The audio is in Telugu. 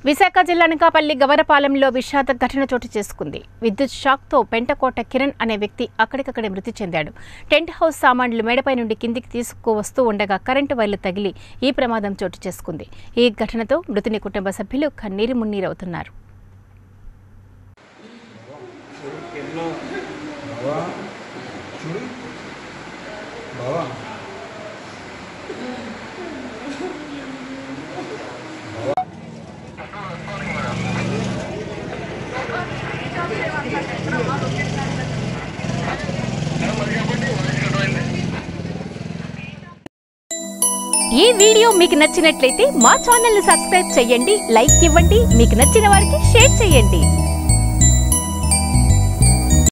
విశాఖ జిల్లా అనకాపల్లి గవరపాలెంలో విషాద ఘటన చోటు చేసుకుంది విద్యుత్ షాక్తో పెంటకోట కిరణ్ అనే వ్యక్తి అక్కడికక్కడే మృతి చెందాడు టెంట్ హౌస్ సామాన్లు మేడపై నుండి కిందికి తీసుకువస్తూ ఉండగా కరెంటు వైర్లు తగిలి ఈ ప్రమాదం చోటు చేసుకుంది ఈ ఘటనతో మృతుని కుటుంబ సభ్యులు కన్నీరు మున్నీరవుతున్నారు బావా చూడు బావా ఈ వీడియో మీకు నచ్చినట్లయితే మా ఛానల్ ని సబ్స్క్రైబ్ చేయండి లైక్ ఇవ్వండి మీకు నచ్చిన వారికి షేర్ చేయండి